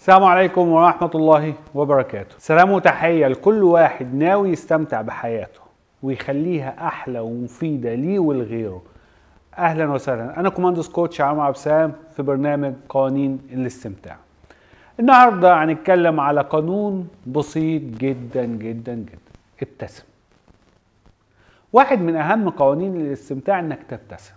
السلام عليكم ورحمة الله وبركاته سلام وتحية لكل واحد ناوي يستمتع بحياته ويخليها أحلى ومفيدة ليه ولغيره أهلا وسهلا أنا كوماندوس كوتش عمرو عبد السلام في برنامج قوانين الاستمتاع النهاردة هنتكلم على قانون بسيط جدا جدا جدا ابتسم واحد من أهم قوانين الاستمتاع إنك تبتسم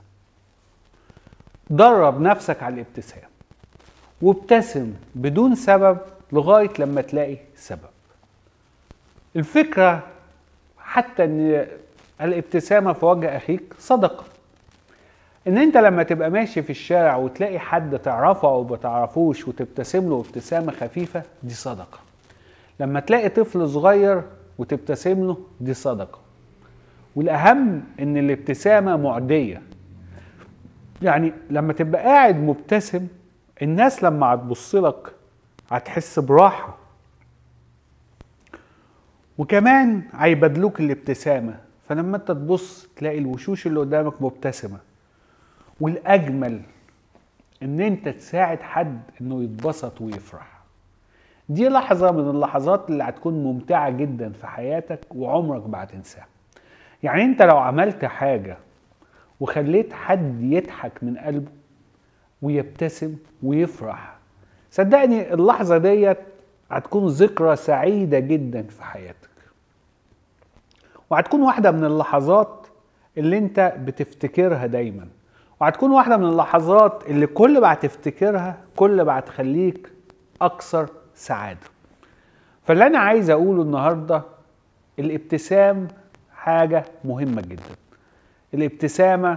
درب نفسك على الابتسام وابتسم بدون سبب لغاية لما تلاقي سبب الفكرة حتى ان الابتسامة في وجه اخيك صدقة ان انت لما تبقى ماشي في الشارع وتلاقي حد تعرفه او بتعرفوش وتبتسم له ابتسامة خفيفة دي صدقة لما تلاقي طفل صغير وتبتسم له دي صدقة والاهم ان الابتسامة معدية يعني لما تبقى قاعد مبتسم الناس لما هتبص لك هتحس براحة وكمان هيبادلوك الابتسامة فلما انت تبص تلاقي الوشوش اللي قدامك مبتسمة والأجمل ان انت تساعد حد انه يتبسط ويفرح دي لحظة من اللحظات اللي هتكون ممتعة جدا في حياتك وعمرك ما هتنساها يعني انت لو عملت حاجة وخليت حد يضحك من قلبه ويبتسم ويفرح صدقني اللحظة ديت هتكون ذكرى سعيدة جدا في حياتك وهتكون واحدة من اللحظات اللي انت بتفتكرها دايما وهتكون واحدة من اللحظات اللي كل ما هتفتكرها كل ما هتخليك أكثر سعادة فاللي أنا عايز أقوله النهاردة الابتسام حاجة مهمة جدا الابتسامة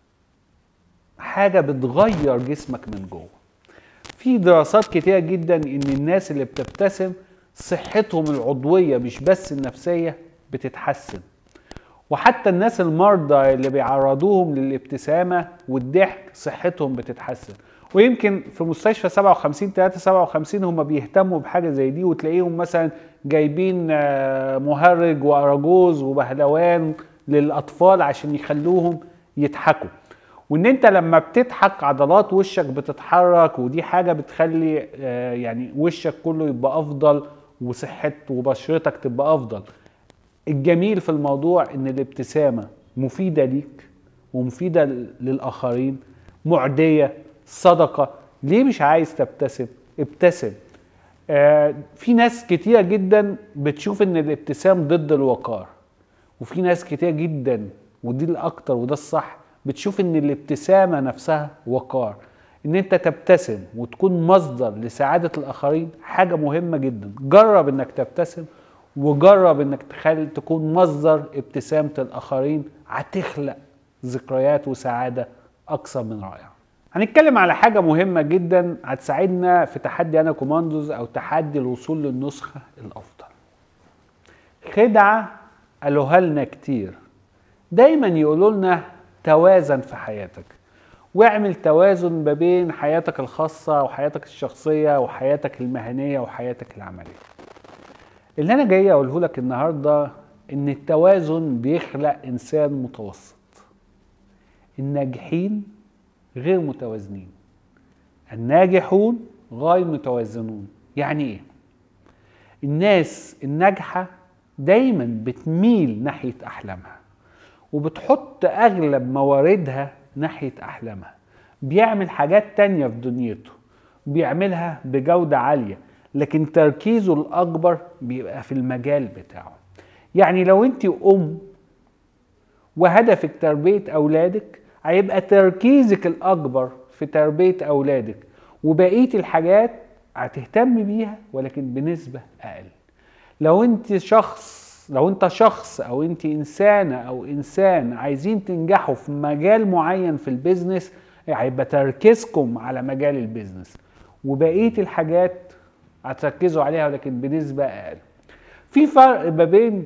حاجة بتغير جسمك من جوه في دراسات كتيرة جدا ان الناس اللي بتبتسم صحتهم العضوية مش بس النفسية بتتحسن وحتى الناس المرضى اللي بيعرضوهم للابتسامة والضحك صحتهم بتتحسن ويمكن في مستشفى 57 3 57 هم بيهتموا بحاجة زي دي وتلاقيهم مثلا جايبين مهرج وأراجوز وبهلوان للأطفال عشان يخلوهم يضحكوا وان انت لما بتضحك عضلات وشك بتتحرك ودي حاجه بتخلي يعني وشك كله يبقى افضل وصحه وبشرتك تبقى افضل الجميل في الموضوع ان الابتسامه مفيده ليك ومفيده للاخرين معديه صدقه ليه مش عايز تبتسم ابتسم آه في ناس كتيره جدا بتشوف ان الابتسام ضد الوقار وفي ناس كتيره جدا ودي الاكتر وده الصح بتشوف ان الابتسامة نفسها وقار ان انت تبتسم وتكون مصدر لسعادة الاخرين حاجة مهمة جدا جرب انك تبتسم وجرب انك تخلي تكون مصدر ابتسامة الاخرين هتخلق ذكريات وسعادة اكثر من رائعة هنتكلم على حاجة مهمة جدا هتساعدنا في تحدي انا كوماندوز او تحدي الوصول للنسخة الافضل خدعة قالوها لنا كتير دايما يقولوا لنا توازن في حياتك واعمل توازن ما بين حياتك الخاصة وحياتك الشخصية وحياتك المهنية وحياتك العملية اللي أنا جاي أقوله لك النهاردة إن التوازن بيخلق إنسان متوسط الناجحين غير متوازنين الناجحون غير متوازنون يعني إيه؟ الناس الناجحة دايما بتميل ناحية أحلامها وبتحط اغلب مواردها ناحية احلامها بيعمل حاجات تانية في دنيته بيعملها بجودة عالية لكن تركيزه الاكبر بيبقى في المجال بتاعه يعني لو انت ام وهدفك تربية اولادك هيبقى تركيزك الاكبر في تربية اولادك وبقية الحاجات هتهتم بيها ولكن بنسبة اقل لو انت شخص لو انت شخص او انت انسانه او انسان عايزين تنجحوا في مجال معين في البيزنس هيبقى تركيزكم على مجال البيزنس وبقيه الحاجات هتركزوا عليها ولكن بنسبه اقل في فرق ما بين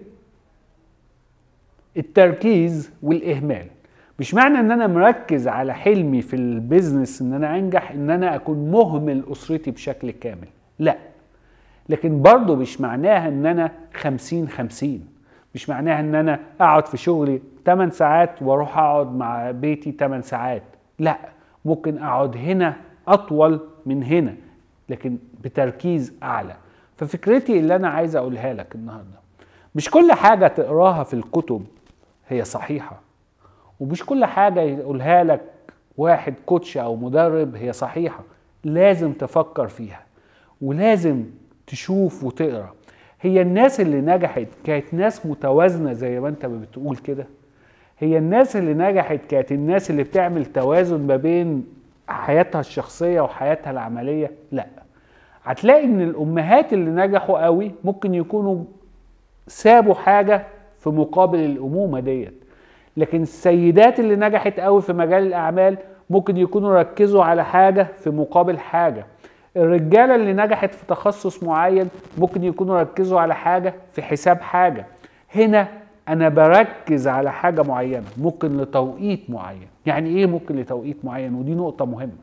التركيز والاهمال مش معنى ان انا مركز على حلمي في البيزنس ان انا انجح ان انا اكون مهمل اسرتي بشكل كامل لا لكن برضه مش معناها ان انا خمسين خمسين مش معناها ان انا اقعد في شغلي 8 ساعات واروح اقعد مع بيتي 8 ساعات لا ممكن اقعد هنا اطول من هنا لكن بتركيز اعلى ففكرتي اللي انا عايز اقولها لك النهارده مش كل حاجه تقراها في الكتب هي صحيحه ومش كل حاجه يقولها لك واحد كوتش او مدرب هي صحيحه لازم تفكر فيها ولازم تشوف وتقرا هي الناس اللي نجحت كانت ناس متوازنه زي ما انت بتقول كده هي الناس اللي نجحت كانت الناس اللي بتعمل توازن ما بين حياتها الشخصيه وحياتها العمليه لا هتلاقي ان الامهات اللي نجحوا قوي ممكن يكونوا سابوا حاجه في مقابل الامومه ديت لكن السيدات اللي نجحت قوي في مجال الاعمال ممكن يكونوا ركزوا على حاجه في مقابل حاجه الرجاله اللي نجحت في تخصص معين ممكن يكونوا ركزوا على حاجه في حساب حاجه هنا انا بركز على حاجه معينه ممكن لتوقيت معين يعني ايه ممكن لتوقيت معين ودي نقطه مهمه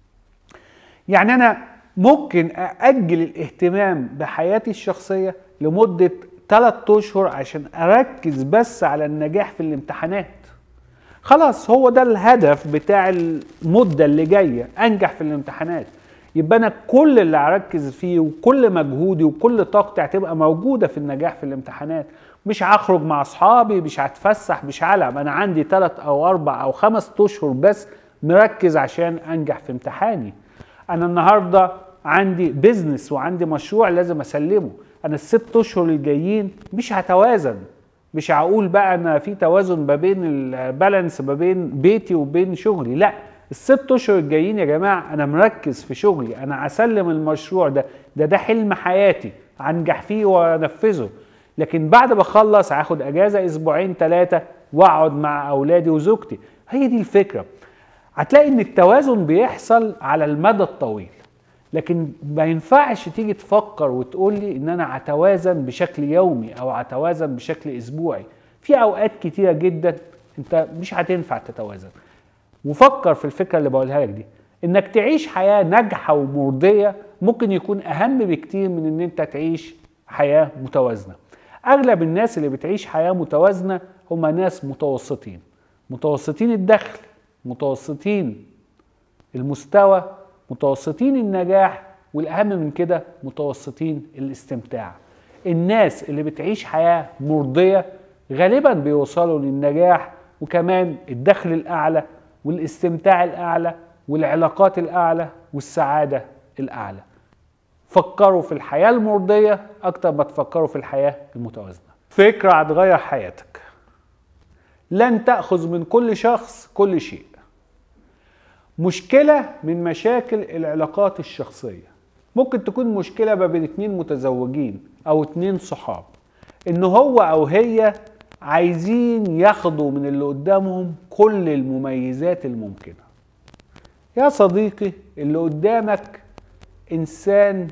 يعني انا ممكن ااجل الاهتمام بحياتي الشخصيه لمده 3 اشهر عشان اركز بس على النجاح في الامتحانات خلاص هو ده الهدف بتاع المده اللي جايه انجح في الامتحانات يبقى انا كل اللي هركز فيه وكل مجهودي وكل طاقتي هتبقى موجوده في النجاح في الامتحانات مش هخرج مع اصحابي مش هتفسح مش هلعب انا عندي ثلاث او اربع او خمس اشهر بس مركز عشان انجح في امتحاني انا النهارده عندي بيزنس وعندي مشروع لازم اسلمه انا الست اشهر الجايين مش هتوازن مش هقول بقى انا في توازن ما بين البالانس ما بين بيتي وبين شغلي لا الست اشهر الجايين يا جماعه انا مركز في شغلي انا هسلم المشروع ده ده ده حلم حياتي انجح فيه وانفذه لكن بعد ما اخلص هاخد اجازه اسبوعين ثلاثه واقعد مع اولادي وزوجتي هي دي الفكره هتلاقي ان التوازن بيحصل على المدى الطويل لكن ما ينفعش تيجي تفكر وتقول لي ان انا هتوازن بشكل يومي او هتوازن بشكل اسبوعي في اوقات كتيره جدا انت مش هتنفع تتوازن وفكر في الفكره اللي بقولها لك دي انك تعيش حياه ناجحه ومرضيه ممكن يكون اهم بكتير من ان انت تعيش حياه متوازنه اغلب الناس اللي بتعيش حياه متوازنه هم ناس متوسطين متوسطين الدخل متوسطين المستوى متوسطين النجاح والاهم من كده متوسطين الاستمتاع الناس اللي بتعيش حياه مرضيه غالبا بيوصلوا للنجاح وكمان الدخل الاعلى والاستمتاع الاعلى والعلاقات الاعلى والسعاده الاعلى فكروا في الحياه المرضيه اكتر ما تفكروا في الحياه المتوازنه فكره هتغير حياتك لن تاخذ من كل شخص كل شيء مشكله من مشاكل العلاقات الشخصيه ممكن تكون مشكله ما بين اتنين متزوجين او اتنين صحاب ان هو او هي عايزين ياخدوا من اللي قدامهم كل المميزات الممكنه يا صديقي اللي قدامك انسان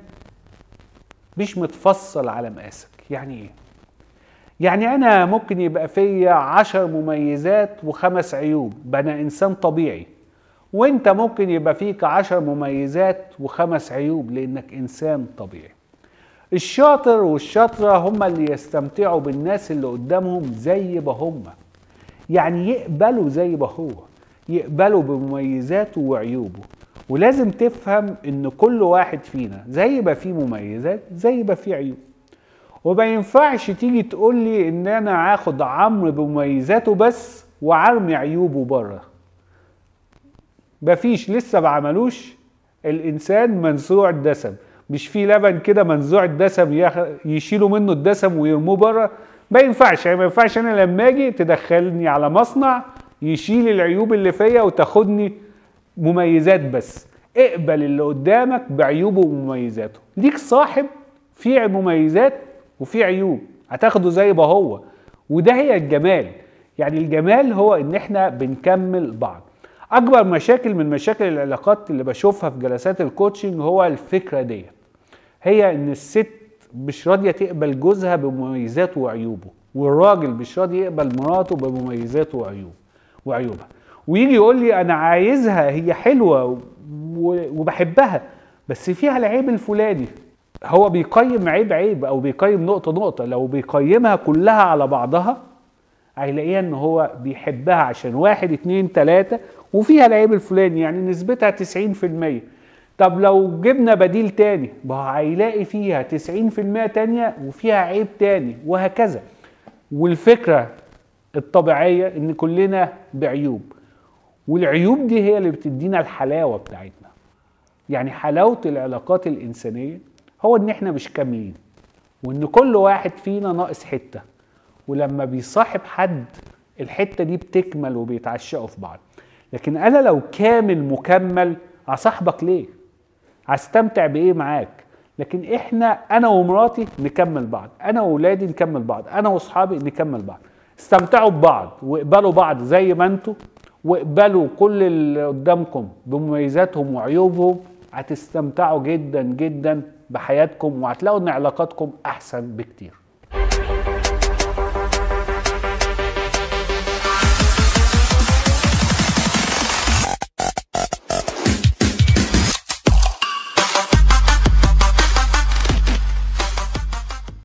مش متفصل على مقاسك يعني ايه يعني انا ممكن يبقى فيا عشر مميزات وخمس عيوب انا انسان طبيعي وانت ممكن يبقى فيك عشر مميزات وخمس عيوب لانك انسان طبيعي الشاطر والشاطرة هم اللي يستمتعوا بالناس اللي قدامهم زي ما هم يعني يقبلوا زي ما هو يقبلوا بمميزاته وعيوبه ولازم تفهم ان كل واحد فينا زي ما فيه مميزات زي ما فيه عيوب وما ينفعش تيجي تقول لي ان انا هاخد عمرو بمميزاته بس وعرمي عيوبه بره مفيش لسه ما عملوش الانسان منزوع الدسم مش في لبن كده منزوع الدسم يشيلوا منه الدسم ويرموه بره ما ينفعش يعني ما ينفعش انا لما اجي تدخلني على مصنع يشيل العيوب اللي فيا وتاخدني مميزات بس اقبل اللي قدامك بعيوبه ومميزاته ليك صاحب فيه مميزات وفيه عيوب هتاخده زي ما هو وده هي الجمال يعني الجمال هو ان احنا بنكمل بعض اكبر مشاكل من مشاكل العلاقات اللي بشوفها في جلسات الكوتشنج هو الفكره ديت هي ان الست مش راضيه تقبل جوزها بمميزاته وعيوبه والراجل مش راضي يقبل مراته بمميزاته وعيوبه وعيوبها ويجي يقول لي انا عايزها هي حلوه وبحبها بس فيها العيب الفلاني هو بيقيم عيب عيب او بيقيم نقطه نقطه لو بيقيمها كلها على بعضها هيلاقيها ان هو بيحبها عشان واحد اتنين تلاته وفيها العيب الفلاني يعني نسبتها 90% طب لو جبنا بديل تاني ما هو هيلاقي فيها 90% تانية وفيها عيب تاني وهكذا والفكرة الطبيعية ان كلنا بعيوب والعيوب دي هي اللي بتدينا الحلاوة بتاعتنا يعني حلاوة العلاقات الإنسانية هو ان احنا مش كاملين وان كل واحد فينا ناقص حتة ولما بيصاحب حد الحتة دي بتكمل وبيتعشقوا في بعض لكن انا لو كامل مكمل هصاحبك ليه هستمتع بايه معاك لكن احنا انا ومراتي نكمل بعض انا واولادي نكمل بعض انا واصحابي نكمل بعض استمتعوا ببعض واقبلوا بعض زي ما انتوا واقبلوا كل اللي قدامكم بمميزاتهم وعيوبهم هتستمتعوا جدا جدا بحياتكم وهتلاقوا ان علاقاتكم احسن بكتير